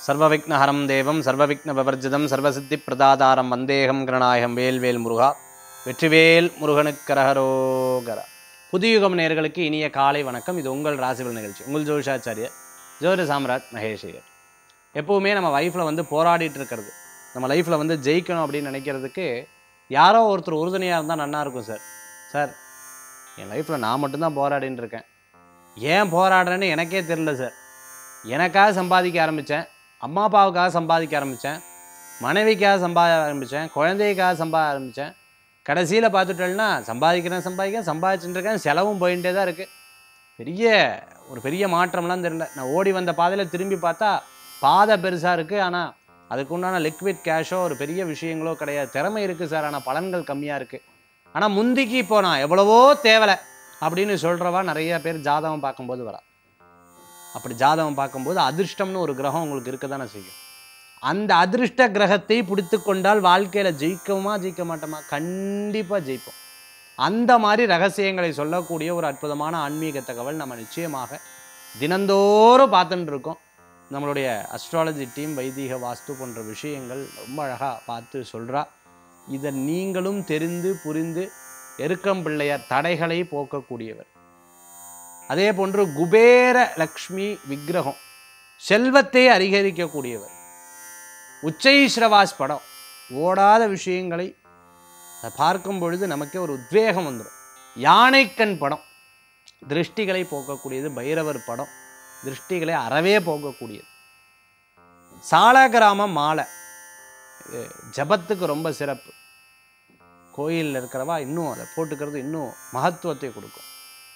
சர்வவிக்னஹரம் தேவம் சர்வவிக்ன விவர்ஜிதம் சர்வசித்தி பிரதாதாரம் வந்தேகம் கருணாயகம் வேல்வேல் முருகா வெற்றிவேல் முருகனுக்கரகரோகர புதியுகம் நேர்களுக்கு இனிய காலை வணக்கம் இது உங்கள் ராசிபல் நிகழ்ச்சி உங்கள் ஜோஷாச்சாரியர் ஜோதி சாம்ராட் மகேஷ் ஐயர் எப்போவுமே நம்ம லைஃப்பில் வந்து போராடிட்டு இருக்கிறது நம்ம லைஃப்பில் வந்து ஜெயிக்கணும் அப்படின்னு நினைக்கிறதுக்கு யாரோ ஒருத்தர் உறுதுணையாக இருந்தால் நல்லா இருக்கும் சார் சார் என் லைஃப்பில் நான் மட்டும்தான் போராடின்னு இருக்கேன் ஏன் போராடுறேன்னு எனக்கே தெரில சார் எனக்காக சம்பாதிக்க ஆரம்பித்தேன் அம்மா அப்பாவுக்காக சம்பாதிக்க ஆரம்பித்தேன் மனைவிக்காக சம்பாதிக்க ஆரம்பித்தேன் குழந்தைக்காக சம்பாத ஆரம்பித்தேன் கடைசியில் பார்த்துட்டேன்னா சம்பாதிக்கிறேன் சம்பாதிக்கிறேன் சம்பாதிச்சுட்டு இருக்கேன் செலவும் போயிட்டே தான் இருக்குது பெரிய ஒரு பெரிய மாற்றம்லாம் தெரியல நான் ஓடி வந்த பாதையில் திரும்பி பார்த்தா பாதை பெருசாக இருக்குது ஆனால் அதுக்கு உண்டான லிக்விட் கேஷோ ஒரு பெரிய விஷயங்களோ கிடையாது திறமை இருக்குது சார் ஆனால் பலன்கள் கம்மியாக இருக்குது ஆனால் முந்திக்கு இப்போ நான் எவ்வளவோ தேவலை அப்படின்னு சொல்கிறவா நிறைய பேர் ஜாதகம் பார்க்கும்போது வரா அப்படி ஜாதகம் பார்க்கும்போது அதிர்ஷ்டம்னு ஒரு கிரகம் உங்களுக்கு இருக்க தானே செய்யும் அந்த அதிர்ஷ்ட கிரகத்தை பிடித்து கொண்டால் வாழ்க்கையில் ஜெயிக்கவுமா ஜெயிக்க மாட்டோமா கண்டிப்பாக ஜெயிப்போம் அந்த மாதிரி ரகசியங்களை சொல்லக்கூடிய ஒரு அற்புதமான ஆன்மீக தகவல் நம்ம நிச்சயமாக தினந்தோறும் பார்த்துட்டு இருக்கோம் நம்மளுடைய அஸ்ட்ராலஜி டீம் வைதீக வாஸ்து போன்ற விஷயங்கள் ரொம்ப அழகாக பார்த்து சொல்கிறா இதை நீங்களும் தெரிந்து புரிந்து எருக்கம் பிள்ளையார் தடைகளை போக்கக்கூடியவர் அதே போன்று குபேர லக்ஷ்மி விக்கிரகம் செல்வத்தை அதிகரிக்கக்கூடியவர் உச்சைஸ்ரவாஸ் படம் ஓடாத விஷயங்களை அதை பார்க்கும் பொழுது நமக்கே ஒரு உத்வேகம் வந்துடும் யானைக்கண் படம் திருஷ்டிகளை போக்கக்கூடியது பைரவர் படம் திருஷ்டிகளை அறவே போக்கக்கூடியது சாலகிராம மாலை இது ஜபத்துக்கு ரொம்ப சிறப்பு கோயிலில் இருக்கிறவா இன்னும் அதை போட்டுக்கிறது இன்னும் மகத்துவத்தை கொடுக்கும்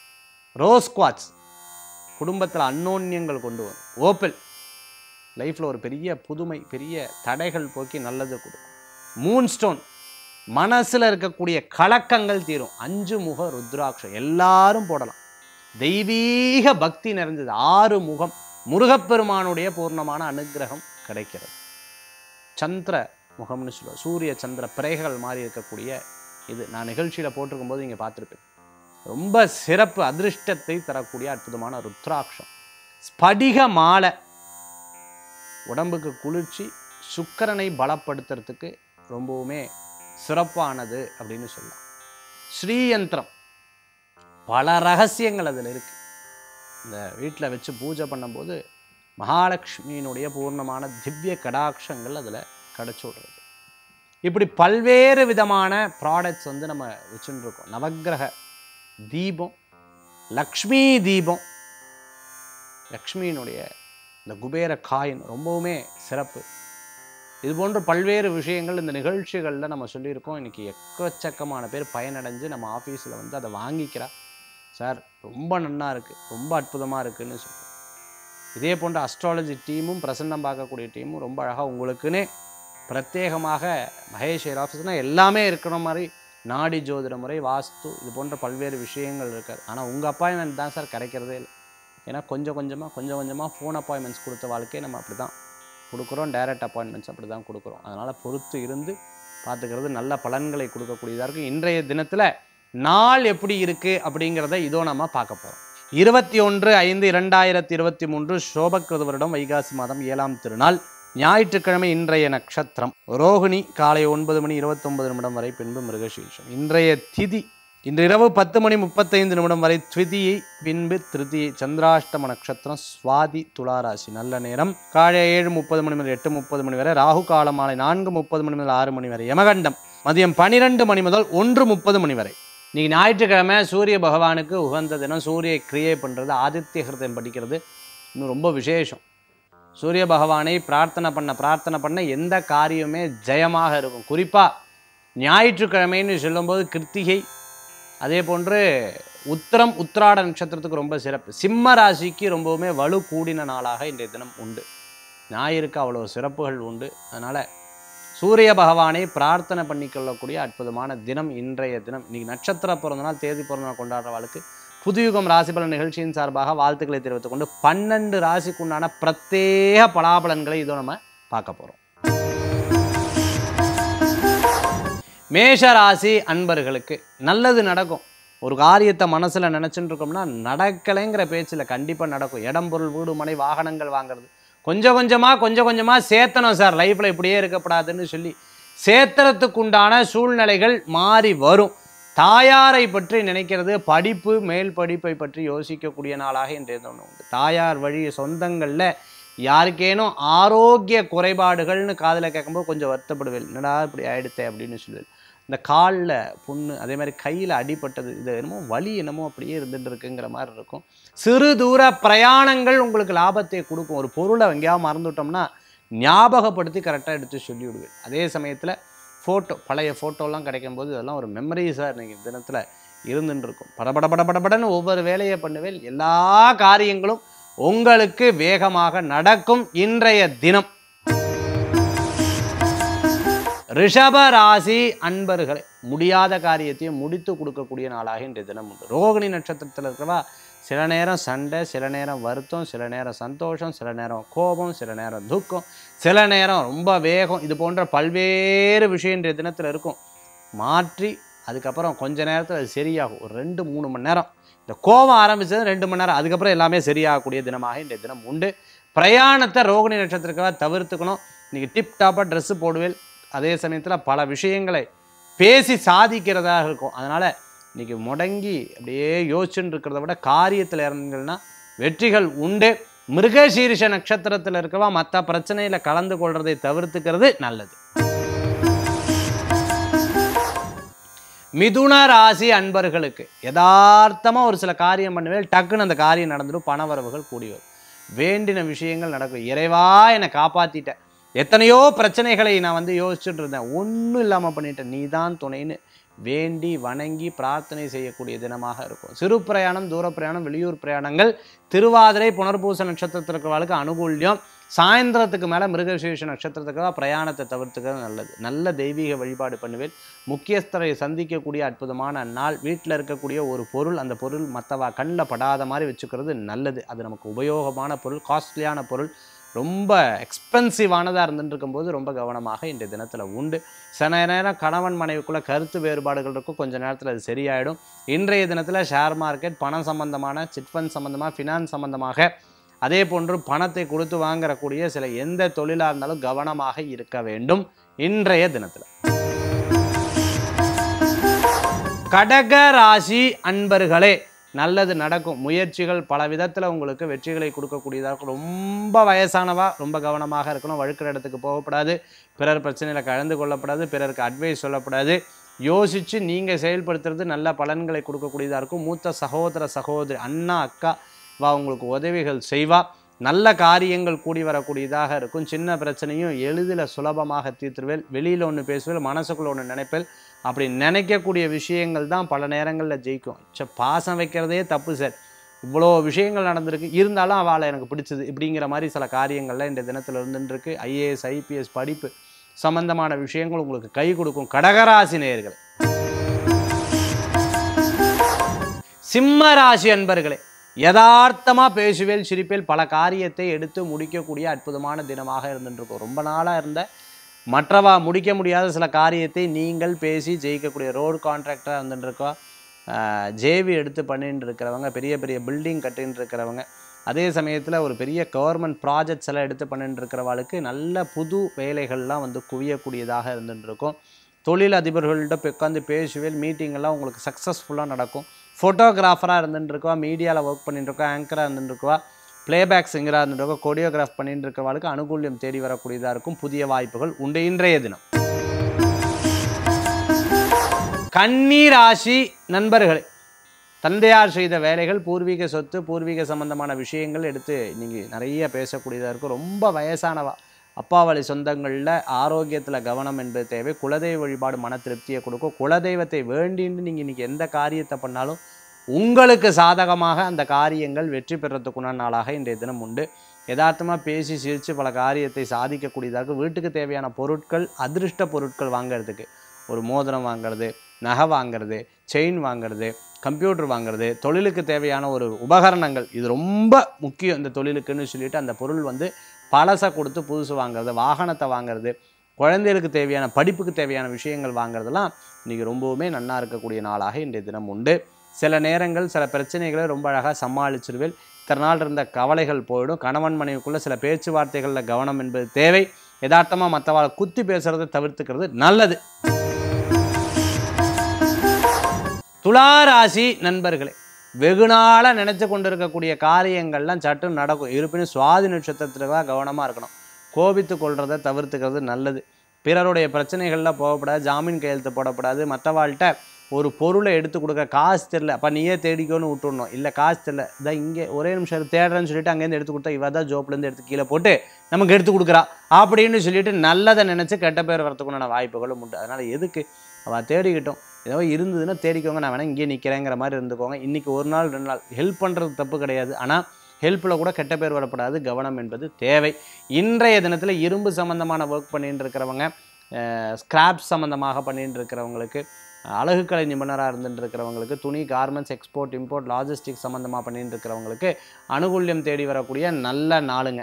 ரோஸ் குவாட்ஸ் குடும்பத்தில் அன்னோன்யங்கள் கொண்டு வரும் ஓப்பல் லைஃப்பில் ஒரு பெரிய புதுமை பெரிய தடைகள் போக்கி நல்லது கொடுக்கும் மூன் ஸ்டோன் மனசில் இருக்கக்கூடிய கலக்கங்கள் தீரும் அஞ்சு முக ருத்ராட்சம் எல்லாரும் போடலாம் தெய்வீக பக்தி நிறைஞ்சது ஆறு முகம் முருகப்பெருமானுடைய பூர்ணமான அனுக்கிரகம் கிடைக்கிறது சந்திர முகம்னு சொல்லுவோம் சூரிய சந்திர பிறைகள் மாதிரி இருக்கக்கூடிய இது நான் நிகழ்ச்சியில் போட்டிருக்கும் போது இங்கே பார்த்துருப்பேன் ரொம்ப சிறப்பு அதிர்ஷ்டத்தை தரக்கூடிய அற்புதமான ருத்ராட்சம் ஸ்படிக மாலை உடம்புக்கு குளிர்ச்சி சுக்கரனை பலப்படுத்துறதுக்கு ரொம்பவுமே சிறப்பானது அப்படின்னு சொல்லலாம் ஸ்ரீயந்திரம் பல ரகசியங்கள் அதில் இருக்கு இந்த வீட்டில் வச்சு பூஜை பண்ணும்போது மகாலட்சுமியினுடைய பூர்ணமான திவ்ய கடாட்சங்கள் அதில் கிடச்சி விடுறது இப்படி பல்வேறு விதமான ப்ராடக்ட்ஸ் வந்து நம்ம வச்சுட்டு இருக்கோம் நவக்கிரக தீபம் லக்ஷ்மி தீபம் லக்ஷ்மியினுடைய இந்த குபேர காயின் ரொம்பவுமே சிறப்பு இது போன்ற பல்வேறு விஷயங்கள் இந்த நிகழ்ச்சிகளில் நம்ம சொல்லியிருக்கோம் இன்றைக்கி எக்கச்சக்கமான பேர் பயனடைஞ்சு நம்ம ஆஃபீஸில் வந்து அதை வாங்கிக்கிறா சார் ரொம்ப நன்னா இருக்குது ரொம்ப அற்புதமாக இருக்குன்னு சொல்கிறோம் இதே போன்ற அஸ்ட்ராலஜி டீமும் பிரசன்னம் பார்க்கக்கூடிய டீமும் ரொம்ப அழகாக உங்களுக்குன்னே பிரத்யேகமாக மகேஷ் ஏர் ஆஃபீஸ்னால் எல்லாமே இருக்கிற மாதிரி நாடி ஜோதிட முறை வாஸ்து இது போன்ற பல்வேறு விஷயங்கள் இருக்காது ஆனால் உங்கள் அப்பாயின்மெண்ட் தான் சார் கிடைக்கிறதே இல்லை ஏன்னா கொஞ்சம் கொஞ்சமாக கொஞ்சம் கொஞ்சமாக ஃபோன் அப்பாயின்மெண்ட்ஸ் கொடுத்த வாழ்க்கையை நம்ம அப்படி தான் கொடுக்குறோம் டைரக்ட் அப்பாயின்மெண்ட்ஸ் அப்படி தான் கொடுக்குறோம் அதனால் பொறுத்து இருந்து பார்த்துக்கிறது நல்ல பலன்களை கொடுக்கக்கூடியதாக இருக்கும் இன்றைய தினத்தில் நாள் எப்படி இருக்குது அப்படிங்கிறத இதோ நம்ம பார்க்க போகிறோம் இருபத்தி ஒன்று ஐந்து இரண்டாயிரத்தி இருபத்தி மூன்று சோபக்கிருத வருடம் வைகாசி மாதம் ஏழாம் திருநாள் ஞாயிற்றுக்கிழமை இன்றைய நட்சத்திரம் ரோகிணி காலை ஒன்பது மணி இருபத்தொன்பது நிமிடம் வரை பின்பு மிருகசீஷம் இன்றைய திதி இன்று இரவு பத்து மணி முப்பத்தைந்து நிமிடம் வரை த்விதியை பின்பு திருதியை சந்திராஷ்டம நட்சத்திரம் சுவாதி துளாராசி நல்ல நேரம் காலை ஏழு முப்பது மணி முதல் எட்டு முப்பது மணி வரை ராகு காலம் மாலை நான்கு முப்பது மணி முதல் ஆறு மணி வரை யமகண்டம் மதியம் பனிரெண்டு மணி முதல் ஒன்று முப்பது மணி வரை இன்னைக்கு ஞாயிற்றுக்கிழமை சூரிய பகவானுக்கு உகந்த தினம் சூரிய கிரியை பண்ணுறது ஆதித்ய ஹிருதயம் படிக்கிறது இன்னும் ரொம்ப விசேஷம் சூரிய பகவானை பிரார்த்தனை பண்ண பிரார்த்தனை பண்ண எந்த காரியமே ஜெயமாக இருக்கும் குறிப்பாக ஞாயிற்றுக்கிழமைன்னு சொல்லும்போது கிருத்திகை அதே போன்று உத்திரம் உத்திராட நட்சத்திரத்துக்கு ரொம்ப சிறப்பு சிம்ம ராசிக்கு ரொம்பவுமே வலு கூடின நாளாக இன்றைய தினம் உண்டு ஞாயிறுக்கு அவ்வளோ சிறப்புகள் உண்டு அதனால் சூரிய பகவானை பிரார்த்தனை பண்ணிக்கொள்ளக்கூடிய அற்புதமான தினம் இன்றைய தினம் இன்னைக்கு நட்சத்திர பிறந்தநாள் தேதி பிறந்தநாள் கொண்டாடுறவாளுக்கு புதுயுகம் ராசி பலன் நிகழ்ச்சியின் சார்பாக வாழ்த்துக்களை தெரிவித்துக் கொண்டு பன்னெண்டு ராசிக்குண்டான பிரத்யேக பலாபலன்களை இதோ நம்ம பார்க்க போகிறோம் மேஷ ராசி அன்பர்களுக்கு நல்லது நடக்கும் ஒரு காரியத்தை மனசில் நினச்சிட்டு இருக்கோம்னா நடக்கலைங்கிற பேச்சில் கண்டிப்பாக நடக்கும் இடம் பொருள் வீடு மனை வாகனங்கள் வாங்குறது கொஞ்சம் கொஞ்சமாக கொஞ்சம் கொஞ்சமாக சேர்த்தணும் சார் லைஃப்பில் இப்படியே இருக்கக்கூடாதுன்னு சொல்லி சேர்த்துறதுக்குண்டான சூழ்நிலைகள் மாறி வரும் தாயாரை பற்றி நினைக்கிறது படிப்பு மேல் படிப்பை பற்றி யோசிக்கக்கூடிய நாளாக இன்றைய தினம் உண்டு தாயார் வழி சொந்தங்களில் யாருக்கேனும் ஆரோக்கிய குறைபாடுகள்னு காதில் கேட்கும்போது கொஞ்சம் வருத்தப்படுவேன் என்னடா இப்படி ஆயிடுத்தே அப்படின்னு சொல்லுவேன் இந்த காலில் புண்ணு அதே மாதிரி கையில் அடிபட்டது இது என்னமோ வலி என்னமோ அப்படியே இருந்துட்டு இருக்குங்கிற மாதிரி இருக்கும் சிறு தூர பிரயாணங்கள் உங்களுக்கு லாபத்தை கொடுக்கும் ஒரு பொருளை எங்கேயாவது மறந்துவிட்டோம்னா ஞாபகப்படுத்தி கரெக்டாக எடுத்து சொல்லி விடுவேன் அதே சமயத்தில் ஃபோட்டோ பழைய ஃபோட்டோலாம் கிடைக்கும்போது இதெல்லாம் ஒரு மெமரிஸாக நீங்கள் தினத்தில் இருந்துட்டு இருக்கும் படபட படபடன்னு ஒவ்வொரு வேலையை பண்ணுவேன் எல்லா காரியங்களும் உங்களுக்கு வேகமாக நடக்கும் இன்றைய தினம் ரிஷப ராசி அன்பர்களே முடியாத காரியத்தையும் முடித்து கொடுக்கக்கூடிய நாளாக இன்றைய தினம் உண்டு ரோகிணி நட்சத்திரத்தில் இருக்கிறவா சில நேரம் சண்டை சில நேரம் வருத்தம் சில நேரம் சந்தோஷம் சில நேரம் கோபம் சில நேரம் துக்கம் சில நேரம் ரொம்ப வேகம் இது போன்ற பல்வேறு விஷயம் இன்றைய தினத்தில் இருக்கும் மாற்றி அதுக்கப்புறம் கொஞ்ச நேரத்தில் அது சரியாகும் ஒரு ரெண்டு மூணு மணி நேரம் இந்த கோபம் ஆரம்பிச்சது ரெண்டு மணி நேரம் அதுக்கப்புறம் எல்லாமே சரியாகக்கூடிய தினமாக இன்றைய தினம் உண்டு பிரயாணத்தை ரோகிணி நட்சத்திரக்காக தவிர்த்துக்கணும் இன்றைக்கி டிப் டாப்பாக ட்ரெஸ்ஸு போடுவேன் அதே சமயத்தில் பல விஷயங்களை பேசி சாதிக்கிறதாக இருக்கும் அதனால் இன்றைக்கி முடங்கி அப்படியே யோசிச்சுட்டு இருக்கிறத விட காரியத்தில் இறங்குங்கன்னா வெற்றிகள் உண்டு மிருகசீரிஷ நட்சத்திரத்தில் இருக்கவா மற்ற பிரச்சனையில் கலந்து கொள்றதை தவிர்த்துக்கிறது நல்லது மிதுன ராசி அன்பர்களுக்கு யதார்த்தமாக ஒரு சில காரியம் பண்ணுவேன் டக்குன்னு அந்த காரியம் நடந்துடும் பணவரவுகள் கூடி வரும் வேண்டின விஷயங்கள் நடக்கும் இறைவா என்னை காப்பாற்றிட்ட எத்தனையோ பிரச்சனைகளை நான் வந்து யோசிச்சுட்டு இருந்தேன் ஒன்றும் இல்லாமல் பண்ணிட்டேன் நீ தான் துணைன்னு வேண்டி வணங்கி பிரார்த்தனை செய்யக்கூடிய தினமாக இருக்கும் சிறு பிரயாணம் தூர பிரயாணம் வெளியூர் பிரயாணங்கள் திருவாதிரை புனர்பூச நட்சத்திரத்திற்கு அனுகூல்யம் சாயந்தரத்துக்கு மேலே மிருகசீஷ நட்சத்திரத்துக்கு பிரயாணத்தை தவிர்த்துக்கிறது நல்லது நல்ல தெய்வீக வழிபாடு பண்ணுவேன் முக்கியஸ்தரை சந்திக்கக்கூடிய அற்புதமான நாள் வீட்டில் இருக்கக்கூடிய ஒரு பொருள் அந்த பொருள் மற்றவா கண்ணில் படாத மாதிரி வச்சுக்கிறது நல்லது அது நமக்கு உபயோகமான பொருள் காஸ்ட்லியான பொருள் ரொம்ப எக்ஸ்பென்சிவானதாக இருந்துட்டு இருக்கும்போது ரொம்ப கவனமாக இன்றைய தினத்தில் உண்டு சில நேரம் கணவன் மனைவிக்குள்ள கருத்து வேறுபாடுகள் இருக்கும் கொஞ்ச நேரத்தில் அது சரியாயிடும் இன்றைய தினத்தில் ஷேர் மார்க்கெட் பணம் சம்பந்தமான சிட் ஃபண்ட் சம்பந்தமாக ஃபினான்ஸ் சம்பந்தமாக அதே போன்று பணத்தை கொடுத்து வாங்கக்கூடிய சில எந்த தொழிலாக இருந்தாலும் கவனமாக இருக்க வேண்டும் இன்றைய தினத்தில் கடக ராசி அன்பர்களே நல்லது நடக்கும் முயற்சிகள் பல விதத்தில் உங்களுக்கு வெற்றிகளை கொடுக்கக்கூடியதாக இருக்கும் ரொம்ப வயசானவா ரொம்ப கவனமாக இருக்கணும் வழுக்கிற இடத்துக்கு போகக்கூடாது பிறர் பிரச்சனையில் கலந்து கொள்ளப்படாது பிறருக்கு அட்வைஸ் சொல்லப்படாது யோசித்து நீங்கள் செயல்படுத்துறது நல்ல பலன்களை கொடுக்கக்கூடியதாக இருக்கும் மூத்த சகோதர சகோதரி அண்ணா அக்கா வா உங்களுக்கு உதவிகள் செய்வா நல்ல காரியங்கள் கூடி வரக்கூடியதாக இருக்கும் சின்ன பிரச்சனையும் எளிதில் சுலபமாக தீர்த்துருவேல் வெளியில் ஒன்று பேசுவேல் மனசுக்குள்ள ஒன்று நினைப்பேல் அப்படி நினைக்கக்கூடிய விஷயங்கள் தான் பல நேரங்களில் ஜெயிக்கும் சே பாசம் வைக்கிறதே தப்பு சார் இவ்வளோ விஷயங்கள் நடந்திருக்கு இருந்தாலும் அவளை எனக்கு பிடிச்சது இப்படிங்கிற மாதிரி சில காரியங்கள்லாம் இந்த தினத்தில் இருந்துருக்கு ஐஏஎஸ் ஐபிஎஸ் படிப்பு சம்பந்தமான விஷயங்கள் உங்களுக்கு கை கொடுக்கும் கடகராசி நேயர்களே சிம்ம ராசி அன்பர்களே யதார்த்தமாக பேசுவேல் சிரிப்பேல் பல காரியத்தை எடுத்து முடிக்கக்கூடிய அற்புதமான தினமாக இருந்துருக்கும் ரொம்ப நாளாக இருந்த மற்றவா முடிக்க முடியாத சில காரியத்தை நீங்கள் பேசி ஜெயிக்கக்கூடிய ரோடு கான்ட்ராக்டராக இருந்துட்டுருக்கோம் ஜேவி எடுத்து பண்ணிட்டு இருக்கிறவங்க பெரிய பெரிய பில்டிங் கட்டின்னு இருக்கிறவங்க அதே சமயத்தில் ஒரு பெரிய கவர்மெண்ட் ப்ராஜெக்ட்ஸ் எல்லாம் எடுத்து பண்ணிட்டு இருக்கிறவளுக்கு நல்ல புது வேலைகள்லாம் வந்து குவியக்கூடியதாக இருந்துட்டு இருக்கும் தொழில் அதிபர்கள்ட்ட போய் உட்காந்து பேசுவேல் மீட்டிங் எல்லாம் உங்களுக்கு சக்ஸஸ்ஃபுல்லாக நடக்கும் ஃபோட்டோகிராஃபராக இருந்துட்டு இருக்கவா மீடியாவில் ஒர்க் பண்ணிட்டு இருக்கோம் ஆங்கராக இருந்துட்டு இருக்கவா பிளேபேக் சிங்கராக இருந்துட்டு இருக்கோம் கொரியோகிராஃப் பண்ணிட்டு இருக்கவாளுக்கு அனுகூல்யம் தேடி வரக்கூடியதாக இருக்கும் புதிய வாய்ப்புகள் உண்டு இன்றைய தினம் கன்னி ராசி நண்பர்களே தந்தையார் செய்த வேலைகள் பூர்வீக சொத்து பூர்வீக சம்பந்தமான விஷயங்கள் எடுத்து நீங்கள் நிறைய பேசக்கூடியதாக இருக்கும் ரொம்ப வயசானவா அப்பா வழி சொந்தங்களில் ஆரோக்கியத்தில் கவனம் என்பது தேவை குலதெய்வ வழிபாடு மன திருப்தியை கொடுக்கும் குலதெய்வத்தை வேண்டின்னு நீங்கள் இன்றைக்கி எந்த காரியத்தை பண்ணாலும் உங்களுக்கு சாதகமாக அந்த காரியங்கள் வெற்றி பெறத்துக்குண்டான நாளாக இன்றைய தினம் உண்டு யதார்த்தமாக பேசி சிரித்து பல காரியத்தை சாதிக்கக்கூடியதாக இருக்கும். வீட்டுக்கு தேவையான பொருட்கள் அதிர்ஷ்ட பொருட்கள் வாங்குறதுக்கு ஒரு மோதிரம் வாங்குறது நகை வாங்குறது செயின் வாங்குறது கம்ப்யூட்டர் வாங்குறது தொழிலுக்கு தேவையான ஒரு உபகரணங்கள் இது ரொம்ப முக்கியம் இந்த தொழிலுக்குன்னு சொல்லிட்டு அந்த பொருள் வந்து பழசை கொடுத்து புதுசு வாங்குறது வாகனத்தை வாங்குறது குழந்தைகளுக்கு தேவையான படிப்புக்கு தேவையான விஷயங்கள் வாங்குறதெல்லாம் இன்றைக்கி ரொம்பவுமே நன்னா இருக்கக்கூடிய நாளாக இன்றைய தினம் உண்டு சில நேரங்கள் சில பிரச்சனைகளை ரொம்ப அழகாக சமாளிச்சிருவேல் இத்தனை நாள் இருந்த கவலைகள் போயிடும் கணவன் மனைவிக்குள்ள சில பேச்சுவார்த்தைகளில் கவனம் என்பது தேவை யதார்த்தமாக மற்றவாளை குத்தி பேசுறதை தவிர்த்துக்கிறது நல்லது துளாராசி நண்பர்களே வெகு நாளாக நினச்சி கொண்டு இருக்கக்கூடிய காரியங்கள்லாம் சட்டுன்னு நடக்கும் இருப்பினும் சுவாதி நட்சத்திரத்தில் தான் கவனமாக இருக்கணும் கோபித்து கொள்றதை தவிர்த்துக்கிறது நல்லது பிறருடைய பிரச்சனைகளில் போகக்கூடாது ஜாமீன் கையெழுத்து போடக்கூடாது மற்றவாள்கிட்ட ஒரு பொருளை எடுத்து கொடுக்க காசு தெரில அப்போ நீயே தேடிக்கோன்னு விட்டுடணும் இல்லை காசு தெரில இதான் இங்கே ஒரே நிமிஷம் இரு, தேடுறேன்னு சொல்லிட்டு அங்கேருந்து எடுத்து கொடுத்தா இவ தான் ஜோப்லேருந்து எடுத்து கீழே போட்டு நமக்கு எடுத்து கொடுக்குறா அப்படின்னு சொல்லிட்டு நல்லதை நினச்சி கெட்ட பேர் வரத்துக்குண்டான வாய்ப்புகளும் உண்டு அதனால் எதுக்கு அவள் தேடிக்கிட்டோம் ஏதோ இருந்ததுன்னா தேடிக்கோங்க நான் வேணால் இங்கேயே நிற்கிறேங்கிற மாதிரி இருந்துக்கோங்க இன்றைக்கி ஒரு நாள் ரெண்டு நாள் ஹெல்ப் பண்ணுறது தப்பு கிடையாது ஆனால் ஹெல்ப்பில் கூட கெட்ட பேர் வரப்படாது கவனம் என்பது தேவை இன்றைய தினத்தில் இரும்பு சம்மந்தமான ஒர்க் பண்ணிட்டு இருக்கிறவங்க ஸ்கிராப் சம்மந்தமாக பண்ணிட்டு இருக்கிறவங்களுக்கு அழகுக்கலை நிபுணராக இருந்துட்டு இருக்கிறவங்களுக்கு துணி கார்மெண்ட்ஸ் எக்ஸ்போர்ட் இம்போர்ட் லாஜிஸ்டிக்ஸ் சம்மந்தமாக பண்ணிட்டு இருக்கிறவங்களுக்கு அனுகூல்யம் தேடி வரக்கூடிய நல்ல நாளுங்க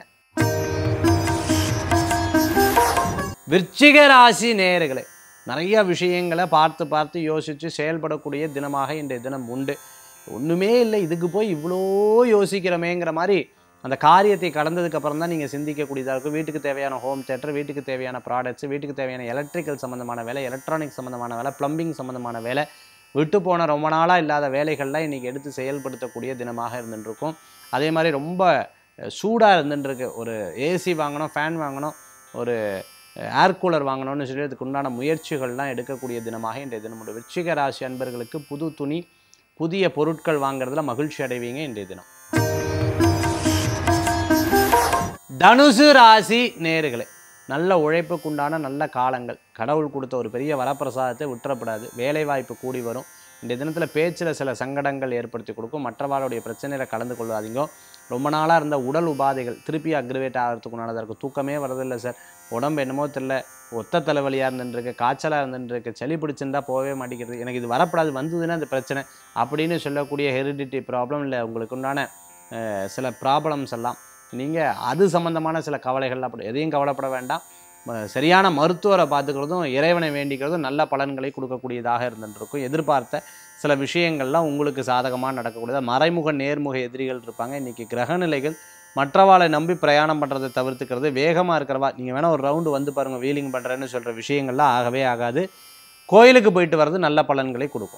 விருச்சிக ராசி நேயர்களே நிறைய விஷயங்களை பார்த்து பார்த்து யோசித்து செயல்படக்கூடிய தினமாக இன்றைய தினம் உண்டு ஒன்றுமே இல்லை இதுக்கு போய் இவ்வளோ யோசிக்கிறோமேங்கிற மாதிரி அந்த காரியத்தை கடந்ததுக்கு அப்புறம் தான் நீங்கள் சிந்திக்கக்கூடியதாக இருக்கும் வீட்டுக்கு தேவையான ஹோம் தேட்டர் வீட்டுக்கு தேவையான ப்ராடக்ட்ஸ் வீட்டுக்கு தேவையான எலக்ட்ரிக்கல் சம்மந்தமான வேலை எலக்ட்ரானிக் சம்மந்தமான வேலை ப்ளம்பிங் சம்மந்தமான வேலை விட்டு போன ரொம்ப நாளாக இல்லாத வேலைகள்லாம் இன்றைக்கி எடுத்து செயல்படுத்தக்கூடிய தினமாக இருந்துட்டுருக்கும் அதே மாதிரி ரொம்ப சூடாக இருந்துட்டுருக்கு ஒரு ஏசி வாங்கணும் ஃபேன் வாங்கணும் ஒரு ஏர் கூலர் வாங்கணும்னு சொல்லி அதுக்கு உண்டான முயற்சிகள்லாம் எடுக்கக்கூடிய தினமாக இன்றைய தினம் உண்டு விருச்சிக ராசி அன்பர்களுக்கு புது துணி புதிய பொருட்கள் வாங்குறதுல மகிழ்ச்சி அடைவீங்க இன்றைய தினம் தனுசு ராசி நேர்களே நல்ல உழைப்புக்குண்டான நல்ல காலங்கள் கடவுள் கொடுத்த ஒரு பெரிய வரப்பிரசாதத்தை விட்டுறப்படாது வேலைவாய்ப்பு கூடி வரும் இந்த தினத்தில் பேச்சில் சில சங்கடங்கள் ஏற்படுத்தி கொடுக்கும் மற்றவர்களுடைய பிரச்சனையில் கலந்து கொள்ளாதீங்க ரொம்ப நாளாக இருந்த உடல் உபாதைகள் திருப்பி அக்ரிவேட் ஆகிறதுக்குண்டானதாக இருக்கும் தூக்கமே வரதில்லை சார் உடம்பு என்னமோ தெரில ஒத்த தலைவலியாக இருந்துருக்கு காய்ச்சலாக இருந்துருக்கு சளி பிடிச்சிருந்தா போகவே மாட்டேங்கிறது எனக்கு இது வரப்படாது வந்ததுன்னா அந்த பிரச்சனை அப்படின்னு சொல்லக்கூடிய ஹெரிடிட்டி ப்ராப்ளம் இல்லை உங்களுக்கு உண்டான அஹ், சில ப்ராப்ளம்ஸ் எல்லாம் நீங்கள் அது சம்மந்தமான சில கவலைகள் அப்படி எதையும் கவலைப்பட வேண்டாம் ம- சரியான மருத்துவரை பார்த்துக்கிறதும் இறைவனை வேண்டிக்கிறதும் நல்ல பலன்களை கொடுக்கக்கூடியதாக இருந்துருக்கும் எதிர்பார்த்த சில விஷயங்கள்லாம் உங்களுக்கு சாதகமாக நடக்கக்கூடியது மறைமுக நேர்முக எதிரிகள் இருப்பாங்க இன்றைக்கி கிரகநிலைகள் மற்றவாளை நம்பி பிரயாணம் பண்ணுறதை தவிர்த்துக்கிறது வேகமாக இருக்கிறவா நீங்கள் வேணால் ஒரு ரவுண்டு வந்து பாருங்கள் வீலிங் பண்ணுறேன்னு சொல்கிற விஷயங்கள்லாம் ஆகவே ஆகாது கோயிலுக்கு போயிட்டு வர்றது நல்ல பலன்களை கொடுக்கும்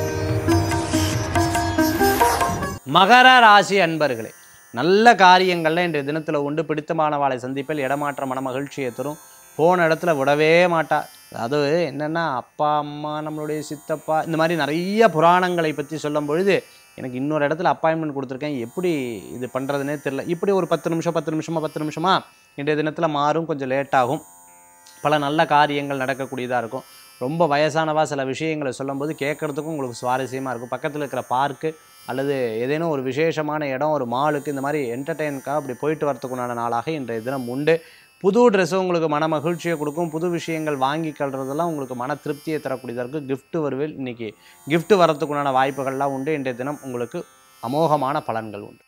மகர ராசி அன்பர்களே நல்ல காரியங்கள்ல இன்றைய தினத்தில் உண்டு பிடித்தமானவாளை சந்திப்பில் இடமாற்ற மன மகிழ்ச்சியை தரும் போன இடத்துல விடவே மாட்டா அது என்னென்னா அப்பா அம்மா நம்மளுடைய சித்தப்பா இந்த மாதிரி நிறைய புராணங்களை பற்றி சொல்லும் பொழுது எனக்கு இன்னொரு இடத்துல அப்பாயின்மெண்ட் கொடுத்துருக்கேன் எப்படி இது பண்ணுறதுனே தெரில இப்படி ஒரு பத்து நிமிஷம் பத்து நிமிஷமா பத்து நிமிஷமா இன்றைய தினத்தில் மாறும் கொஞ்சம் லேட் ஆகும் பல நல்ல காரியங்கள் நடக்கக்கூடியதாக இருக்கும் ரொம்ப வயசானவா சில விஷயங்களை சொல்லும்போது கேட்குறதுக்கும் உங்களுக்கு சுவாரஸ்யமாக இருக்கும் பக்கத்தில் இருக்கிற பார்க்கு அல்லது ஏதேனும் ஒரு விசேஷமான இடம் ஒரு மாலுக்கு இந்த மாதிரி என்டர்டெயின்க்காக அப்படி போயிட்டு வரத்துக்குண்டான நாளாக இன்றைய தினம் உண்டு புது ட்ரெஸ்ஸு உங்களுக்கு மன மகிழ்ச்சியை கொடுக்கும் புது விஷயங்கள் வாங்கி கல்றதெல்லாம் உங்களுக்கு மன திருப்தியை தரக்கூடியதாக இருக்கும் gift வருவில் இன்னைக்கு gift வரத்துக்குண்டான வாய்ப்புகள்லாம் உண்டு இன்றைய தினம் உங்களுக்கு அமோகமான பலன்கள் உண்டு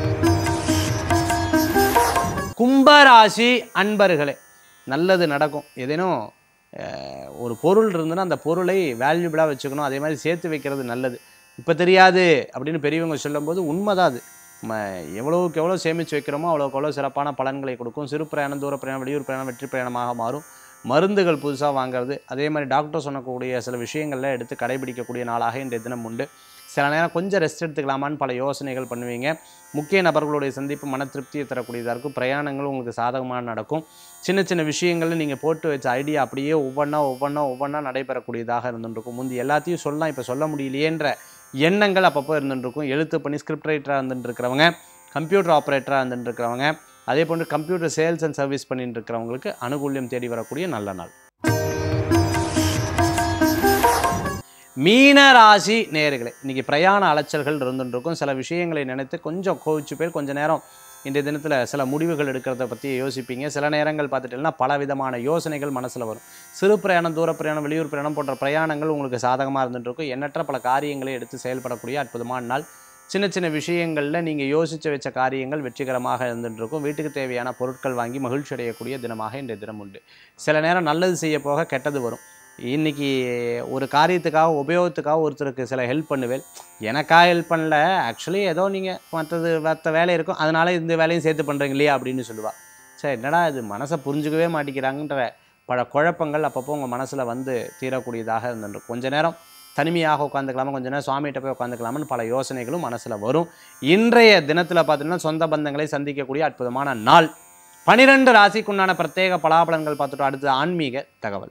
கும்பராசி அன்பர்களே நல்லது நடக்கும் ஏதேனும் அஹ், ஒரு பொருள் இருந்ததுன்னா அந்த பொருளை வேல்யூபிளாக வச்சுக்கணும் அதே மாதிரி சேர்த்து வைக்கிறது நல்லது இப்போ தெரியாது அப்படின்னு பெரியவங்க சொல்லும்போது உண்மைதான் அது நம்ம எவ்வளோவுக்கு எவ்வளோ சேமித்து வைக்கிறோமோ அவ்வளோக்கு எவ்வளோ சிறப்பான பலன்களை கொடுக்கும் சிறு பிரயாணம் தூர பிரயாணம் வெளியூர் பிரயாணம் வெற்றி பிரயாணமாக மாறும் மருந்துகள் புதுசாக வாங்குறது அதே மாதிரி டாக்டர் சொன்னக்கூடிய சில விஷயங்கள்ல எடுத்து கடைபிடிக்கக்கூடிய நாளாக இன்றைய தினம் உண்டு சில நேரம் கொஞ்சம் ரெஸ்ட் எடுத்துக்கலாமான்னு பல யோசனைகள் பண்ணுவீங்க முக்கிய நபர்களுடைய சந்திப்பு மன திருப்தியை தரக்கூடியதாக இருக்கும் பிரயாணங்கள் உங்களுக்கு சாதகமாக நடக்கும் சின்ன சின்ன விஷயங்கள்ல நீங்கள் போட்டு வச்ச ஐடியா அப்படியே ஒவ்வொன்றா ஒவ்வொன்றா ஒவ்வொன்றா நடைபெறக்கூடியதாக இருந்துருக்கும் முந்தி எல்லாத்தையும் சொல்லலாம் இப்போ சொல்ல முடியலையேன்ற எண்ணங்கள் அப்பப்போ இருந்துருக்கும் எழுத்து பண்ணி ஸ்கிரிப்ட் ரைட்டராக இருந்துட்டு இருக்கிறவங்க கம்ப்யூட்டர் ஆப்ரேட்டராக இருந்துட்டு இருக்கிறவங்க அதே போன்று கம்ப்யூட்டர் சேல்ஸ் அண்ட் சர்வீஸ் பண்ணிட்டு இருக்கிறவங்களுக்கு அனுகூல்யம் தேடி வரக்கூடிய நல்ல நாள் மீன ராசி நேயர்களே இன்னைக்கு பிரயாண அலைச்சல்கள் இருந்துட்டு இருக்கும் சில விஷயங்களை நினைத்து கொஞ்சம் கோவிச்சு பேர் கொஞ்ச நேரம் இன்றைய தினத்தில் சில முடிவுகள் எடுக்கிறத பற்றி யோசிப்பீங்க சில நேரங்கள் பார்த்துட்டீங்கன்னா பல விதமான யோசனைகள் மனசில் வரும் சிறு பிரயாணம் தூர பிரயாணம் வெளியூர் பிரயாணம் போன்ற பிரயாணங்கள் உங்களுக்கு சாதகமாக இருந்துட்டு இருக்கும் எண்ணற்ற பல காரியங்களை எடுத்து செயல்படக்கூடிய அற்புதமான நாள் சின்ன சின்ன விஷயங்களில் நீங்கள் யோசித்து வச்ச காரியங்கள் வெற்றிகரமாக இருந்துட்டு இருக்கும் வீட்டுக்கு தேவையான பொருட்கள் வாங்கி மகிழ்ச்சி அடையக்கூடிய தினமாக இன்றைய தினம் உண்டு சில நேரம் நல்லது செய்ய போக கெட்டது வரும் இன்னைக்கு ஒரு காரியத்துக்காக உபயோகத்துக்காக ஒருத்தருக்கு சில ஹெல்ப் பண்ணுவேன் எனக்கா ஹெல்ப் பண்ணல ஆக்சுவலி ஏதோ நீங்கள் மற்றது மற்ற வேலை இருக்கும் அதனால இந்த வேலையும் சேர்த்து பண்ணுறீங்க இல்லையா அப்படின்னு சொல்லுவா சரி என்னடா இது மனசை புரிஞ்சுக்கவே மாட்டேங்கிறாங்கன்ற பல குழப்பங்கள் அப்பப்போ உங்கள் மனசில் வந்து தீரக்கூடியதாக இருந்துருக்கும் கொஞ்ச நேரம் தனிமையாக உட்காந்துக்கலாமா கொஞ்ச நேரம் சுவாமிகிட்ட போய் உட்காந்துக்கலாமான்னு பல யோசனைகளும் மனசில் வரும் இன்றைய தினத்தில் பார்த்தீங்கன்னா சொந்த பந்தங்களை சந்திக்கக்கூடிய அற்புதமான நாள் பனிரெண்டு ராசிக்குண்டான பிரத்யேக பலாபலன்கள் பார்த்துட்டோம் அடுத்து ஆன்மீக தகவல்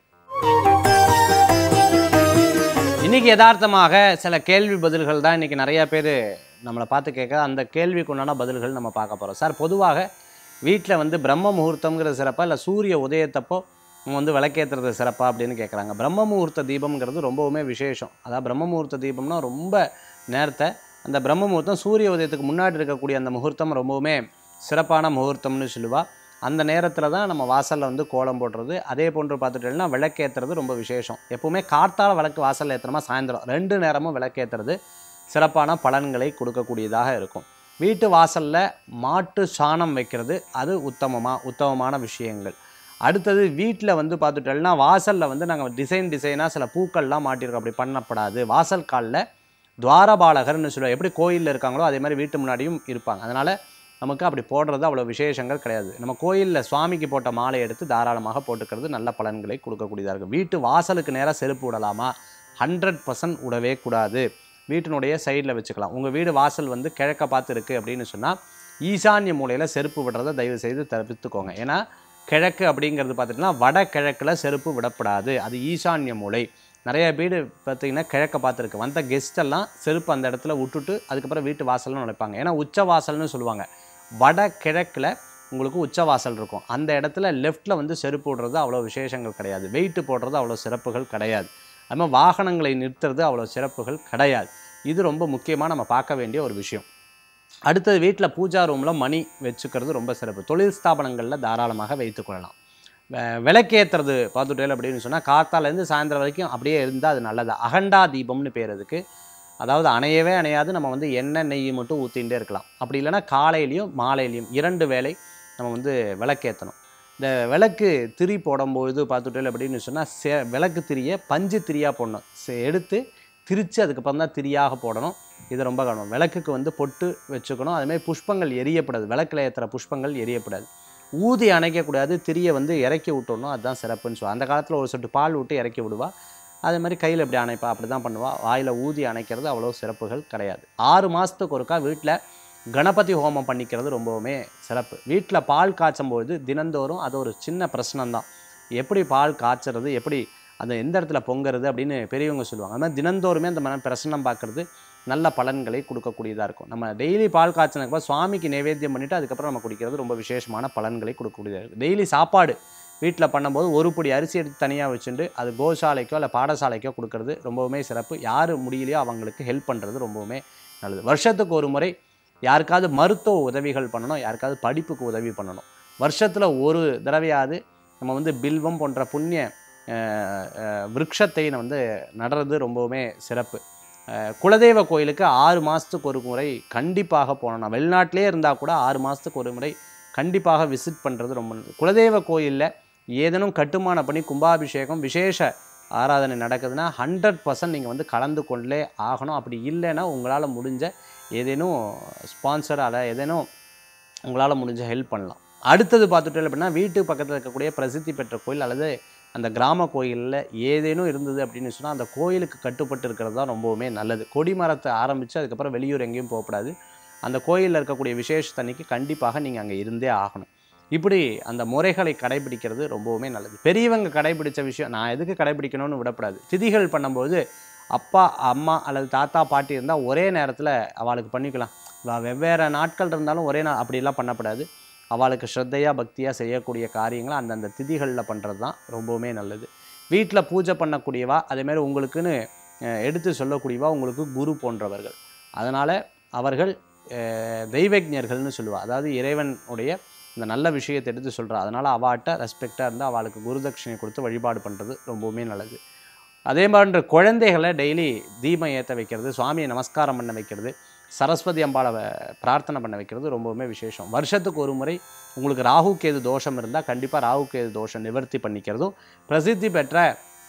இன்னைக்கு யதார்த்தமாக சில கேள்வி பதில்கள் தான் இன்னைக்கு நிறைய பேர் நம்மளை பார்த்து கேட்க அந்த கேள்விக்கு உண்டான பதில்கள் நம்ம பார்க்க போகிறோம் சார் பொதுவாக வீட்டில் வந்து பிரம்ம முகூர்த்தம்ங்கிற சிறப்பா இல்லை சூரிய உதயத்தப்போ நம்ம வந்து விளக்கேற்றுறது சிறப்பா அப்படின்னு கேட்குறாங்க பிரம்ம முகூர்த்த தீபம்ங்கிறது ரொம்பவுமே விசேஷம் அதாவது பிரம்ம முகூர்த்த தீபம்னா ரொம்ப நேரத்தை அந்த பிரம்ம முகூர்த்தம் சூரிய உதயத்துக்கு முன்னாடி இருக்கக்கூடிய அந்த முகூர்த்தம் ரொம்பவுமே சிறப்பான முகூர்த்தம்னு சொல்லுவா அந்த நேரத்தில் தான் நம்ம வாசலில் வந்து கோலம் போடுறது அதே போன்று பார்த்துட்டோம்னா விளக்கேற்றுறது ரொம்ப விசேஷம் எப்பவுமே கார்த்தால விளக்கு வாசலில் ஏற்றுறோமா சாயந்தரம் ரெண்டு நேரமும் விளக்கேற்றுறது சிறப்பான பலன்களை கொடுக்கக்கூடியதாக இருக்கும் வீட்டு வாசலில் மாட்டு சாணம் வைக்கிறது அது உத்தமமாக உத்தமமான விஷயங்கள் அடுத்தது வீட்டில் வந்து பார்த்துட்டோம்னா வாசலில் வந்து நாங்கள் டிசைன் டிசைனாக சில பூக்கள்லாம் மாட்டியிருக்கோம் அப்படி பண்ணப்படாது வாசல் காலில் துவாரபாலகர்னு சொல்லுவோம் எப்படி கோயிலில் இருக்காங்களோ அதே மாதிரி வீட்டு முன்னாடியும் இருப்பாங்க அதனால் நமக்கு அப்படி போடுறது அவ்வளோ விசேஷங்கள் கிடையாது நம்ம கோயிலில் சுவாமிக்கு போட்ட மாலை எடுத்து தாராளமாக போட்டுக்கிறது நல்ல பலன்களை கொடுக்கக்கூடியதாக இருக்கும் வீட்டு வாசலுக்கு நேராக செருப்பு விடலாமா ஹண்ட்ரட் பர்சன்ட் விடவே கூடாது வீட்டினுடைய சைடில் வச்சுக்கலாம் உங்கள் வீடு வாசல் வந்து கிழக்க பார்த்து இருக்குது அப்படின்னு சொன்னால் ஈசான்ய மூலையில் செருப்பு விடுறதை தயவு செய்து தவிர்த்துக்கோங்க ஏன்னா கிழக்கு அப்படிங்கிறது பார்த்துட்டிங்கன்னா வட கிழக்கில் செருப்பு விடப்படாது அது ஈசான்ய மூலை நிறைய வீடு பார்த்தீங்கன்னா கிழக்க பார்த்துருக்கு வந்த கெஸ்ட் எல்லாம் செருப்பு அந்த இடத்துல விட்டுட்டு அதுக்கப்புறம் வீட்டு வாசல்னு நினைப்பாங்க ஏன்னா உச்ச வாசல்னு சொல்லுவாங்க வட கிழக்கில் உங்களுக்கு உச்சவாசல் இருக்கும் அந்த இடத்துல லெஃப்ட்டில் வந்து செருப்பு விடுறது அவ்வளோ விசேஷங்கள் கிடையாது வெயிட்டு போடுறது அவ்வளோ சிறப்புகள் கிடையாது அது மாதிரி வாகனங்களை நிறுத்துறது அவ்வளோ சிறப்புகள் கிடையாது இது ரொம்ப முக்கியமாக நம்ம பார்க்க வேண்டிய ஒரு விஷயம் அடுத்தது வீட்டில் பூஜா ரூமில் மணி வச்சுக்கிறது ரொம்ப சிறப்பு தொழில் ஸ்தாபனங்களில் தாராளமாக வைத்துக்கொள்ளலாம் வெ- விளக்கேத்துறது பார்த்துட்டேன் அப்படின்னு சொன்னால் காத்தாலேருந்து சாயந்தரம் வரைக்கும் அப்படியே இருந்தால் அது நல்லது அகண்டா தீபம்னு பேர் அதுக்கு அதாவது அணையவே அணையாது நம்ம வந்து எண்ணெய் நெய் மட்டும் ஊற்றிகிட்டே இருக்கலாம் அப்படி இல்லைன்னா காலையிலையும் மாலையிலையும் இரண்டு வேளை நம்ம வந்து விளக்கேற்றணும் இந்த விளக்கு திரி போடும்பொழுது பார்த்துட்டேன் அப்படின்னு சொன்னால் சே விளக்கு திரியை பஞ்சு திரியாக போடணும் சே- எடுத்து திரித்து அதுக்கப்புறம் தான் திரியாக போடணும் இது ரொம்ப கவனம் விளக்குக்கு வந்து பொட்டு வச்சுக்கணும் அதுமாதிரி புஷ்பங்கள் எரியப்படாது விளக்கில் ஏற்றுற புஷ்பங்கள் எரியப்படாது ஊதி அணைக்கக்கூடாது திரியை வந்து இறக்கி விட்டுறணும் அதுதான் சிறப்புன்னு சொல்லுவாள் அந்த காலத்தில் ஒரு சொட்டு பால் விட்டு இறக்கி விடுவா அதே மாதிரி கையில் இப்படி அணைப்பா அப்படி தான் பண்ணுவா வாயில் ஊதி அணைக்கிறது அவ்வளோ சிறப்புகள் கிடையாது ஆறு மாதத்துக்கு ஒருக்கா வீட்டில் கணபதி ஹோமம் பண்ணிக்கிறது ரொம்பவுமே சிறப்பு வீட்டில் பால் காய்ச்சும் பொழுது தினந்தோறும் அது ஒரு சின்ன பிரச்சனைதான் எப்படி பால் காய்ச்சறது எப்படி அந்த எந்த இடத்துல பொங்குறது அப்படின்னு பெரியவங்க சொல்லுவாங்க அது மாதிரி தினந்தோறுமே அந்த மன பிரசன்னம் பார்க்குறது நல்ல பலன்களை கொடுக்கக்கூடியதாக இருக்கும் நம்ம டெய்லி பால் காய்ச்சினதுக்கு சுவாமிக்கு நைவேத்தியம் பண்ணிவிட்டு அதுக்கப்புறம் நம்ம குடிக்கிறது ரொம்ப விசேஷமான பலன்களை கொடுக்கக்கூடியதாக இருக்கும் டெய்லி சாப்பாடு வீட்டில் பண்ணும்போது ஒரு பொடி அரிசி எடுத்து தனியாக வச்சுட்டு அது கோசாலைக்கோ இல்லை பாடசாலைக்கோ கொடுக்கறது ரொம்பவுமே சிறப்பு யார் முடியலையோ அவங்களுக்கு ஹெல்ப் பண்ணுறது ரொம்பவுமே நல்லது வருஷத்துக்கு ஒரு முறை யாருக்காவது மருத்துவ உதவிகள் பண்ணணும் யாருக்காவது படிப்புக்கு உதவி பண்ணணும் வருஷத்தில் ஒரு தடவையாவது நம்ம வந்து பில்வம் போன்ற புண்ணிய அஹ், அஹ், விருட்சத்தை நம்ம வந்து நடுறது ரொம்பவுமே சிறப்பு அஹ், குலதெய்வ கோயிலுக்கு ஆறு மாதத்துக்கு ஒரு முறை கண்டிப்பாக போகணும் வெளிநாட்டிலே இருந்தால் கூட ஆறு மாதத்துக்கு ஒரு முறை கண்டிப்பாக விசிட் பண்ணுறது ரொம்ப நல்லது. குலதெய்வ கோயிலில் ஏதேனும் கட்டுமான பண்ணி கும்பாபிஷேகம் விசேஷ ஆராதனை நடக்குதுன்னா ஹண்ட்ரட் பர்சன்ட் நீங்கள் வந்து கலந்து கொண்டே ஆகணும் அப்படி இல்லைன்னா உங்களால் முடிஞ்ச ஏதேனும் ஸ்பான்சரால் ஏதேனும் உங்களால் முடிஞ்ச ஹெல்ப் பண்ணலாம் அடுத்தது பார்த்துட்டு அப்படின்னா வீட்டு பக்கத்தில் இருக்கக்கூடிய பிரசித்தி பெற்ற கோயில் அல்லது அந்த கிராம கோயிலில் ஏதேனும் இருந்தது அப்படின்னு சொன்னால் அந்த கோயிலுக்கு கட்டுப்பட்டு இருக்கிறது தான் ரொம்பவுமே நல்லது கொடிமரத்தை ஆரம்பித்து அதுக்கப்புறம் வெளியூர் எங்கேயும் போகக்கூடாது அந்த கோயிலில் இருக்கக்கூடிய விசேஷத்தன்னைக்கு கண்டிப்பாக நீங்கள் அங்கே இருந்தே ஆகணும் இப்படி அந்த முறைகளை கடைபிடிக்கிறது ரொம்பவுமே நல்லது பெரியவங்க கடைபிடிச்ச விஷயம் நான் எதுக்கு கடைபிடிக்கணும்னு விடக்கூடாது திதிகள் பண்ணும்போது அப்பா அம்மா அல்லது தாத்தா பாட்டி இருந்தால் ஒரே நேரத்தில் அவளுக்கு பண்ணிக்கலாம் வ- வெவ்வேறு நாட்கள் இருந்தாலும் ஒரே நாள் அப்படிலாம் பண்ணக்கூடாது அவளுக்கு ஸ்ரத்தையாக பக்தியாக செய்யக்கூடிய காரியங்களை அந்தந்த திதிகளில் பண்ணுறது தான் ரொம்பவுமே நல்லது வீட்டில் பூஜை பண்ணக்கூடியவா அதேமாதிரி உங்களுக்குன்னு அஹ், எடுத்து சொல்லக்கூடியவா உங்களுக்கு குரு போன்றவர்கள் அதனால் அவர்கள் அஹ், தெய்வஜர்கள்னு சொல்லுவா அதாவது இறைவனுடைய இந்த நல்ல விஷயத்தை எடுத்து சொல்கிறா அதனால் அவாட்ட ரெஸ்பெக்டாக இருந்து அவளுக்கு குருதட்சிணை கொடுத்து வழிபாடு பண்ணுறது ரொம்பவுமே நல்லது அதே மாதிரி குழந்தைகளை டெய்லி தீபம் ஏற்ற வைக்கிறது சுவாமியை நமஸ்காரம் பண்ண வைக்கிறது சரஸ்வதி அம்பாளை வ- பிரார்த்தனை பண்ண வைக்கிறது ரொம்பவுமே விசேஷம் வருஷத்துக்கு ஒரு முறை உங்களுக்கு ராகு கேது தோஷம் இருந்தால் கண்டிப்பாக ராகு கேது தோஷம் நிவர்த்தி பண்ணிக்கிறதும் பிரசித்தி பெற்ற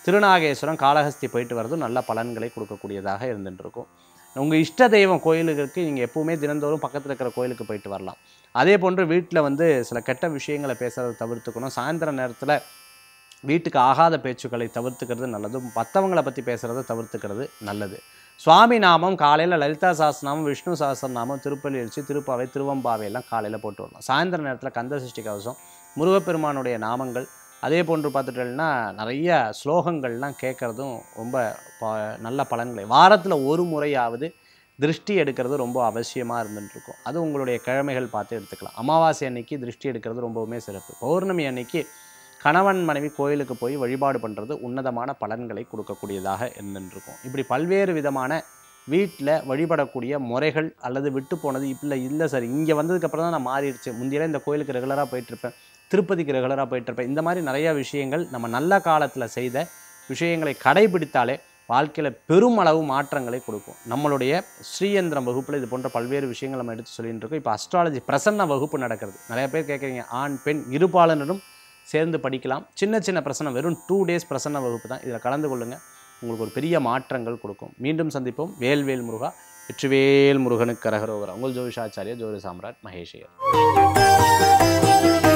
திருநாகேஸ்வரம் காளஹஸ்தி போயிட்டு வர்றதும் நல்ல பலன்களை கொடுக்கக்கூடியதாக இருந்துட்டு இருக்கும் உங்கள் இஷ்ட தெய்வம் கோயிலுக்கு நீங்கள் எப்பவுமே தினந்தோறும் பக்கத்தில் இருக்கிற கோயிலுக்கு போயிட்டு வரலாம் அதே போன்று வீட்டில் வந்து சில கெட்ட விஷயங்களை பேசுகிறத தவிர்த்துக்கணும் சாயந்தர நேரத்தில் வீட்டுக்கு ஆகாத பேச்சுக்களை தவிர்த்துக்கிறது நல்லது மற்றவங்களை பற்றி பேசுகிறத தவிர்த்துக்கிறது நல்லது சுவாமி நாமம் காலையில் லலிதா சாஸ்திரநாமம் விஷ்ணு சாஸ்திரநாமம் திருப்பள்ளி எழுச்சி திருப்பாவை திருவம்பாவை எல்லாம் காலையில் போட்டு வரலாம் சாயந்தர நேரத்தில் கந்த சஷ்டி கவசம் முருகப்பெருமானுடைய நாமங்கள் அதே போன்று பார்த்துட்டோம்னா நிறைய ஸ்லோகங்கள்லாம் கேட்குறதும் ரொம்ப ப நல்ல பலன்களை வாரத்தில் ஒரு முறையாவது திருஷ்டி எடுக்கிறது ரொம்ப அவசியமாக இருந்துட்டு இருக்கும் அது உங்களுடைய கிழமைகள் பார்த்து எடுத்துக்கலாம் அமாவாசை அன்னைக்கு திருஷ்டி எடுக்கிறது ரொம்பவுமே சிறப்பு பௌர்ணமி அன்னைக்கு கணவன் மனைவி கோயிலுக்கு போய் வழிபாடு பண்ணுறது உன்னதமான பலன்களை கொடுக்கக்கூடியதாக இருந்துருக்கும் இப்படி பல்வேறு விதமான வீட்டில் வழிபடக்கூடிய முறைகள் அல்லது விட்டு போனது இல்லை இல்லை சார் இங்கே வந்ததுக்கப்புறம் தான் நான் மாறிடுச்சு முந்தியெல்லாம் இந்த கோயிலுக்கு ரெகுலராக போயிட்டுருப்பேன் திருப்பதிக்கு ரெகுலராக போயிட்டுருப்பேன் இந்த மாதிரி நிறைய விஷயங்கள் நம்ம நல்ல காலத்தில் செய்த விஷயங்களை கடைபிடித்தாலே வாழ்க்கையில் பெருமளவு மாற்றங்களை கொடுக்கும் நம்மளுடைய ஸ்ரீயந்திரம் வகுப்பில் இது போன்ற பல்வேறு விஷயங்கள் நம்ம எடுத்து சொல்லிட்டு இருக்கோம் இப்போ அஸ்ட்ராலஜி பிரசன்ன வகுப்பு நடக்கிறது நிறைய பேர் கேட்குறீங்க ஆண் பெண் இருபாலனரும் சேர்ந்து படிக்கலாம் சின்ன சின்ன பிரசன்னம் வெறும் டூ டேஸ் பிரசன்ன வகுப்பு தான் இதில் கலந்து கொள்ளுங்கள் உங்களுக்கு ஒரு பெரிய மாற்றங்கள் கொடுக்கும் மீண்டும் சந்திப்போம் வேல்வேல் முருகா வெற்றிவேல் முருகனுக்கு கரகரோகரா உங்கள் ஜோதிஷாச்சாரிய ஜோதி சாம்ராட் மகேஷியர்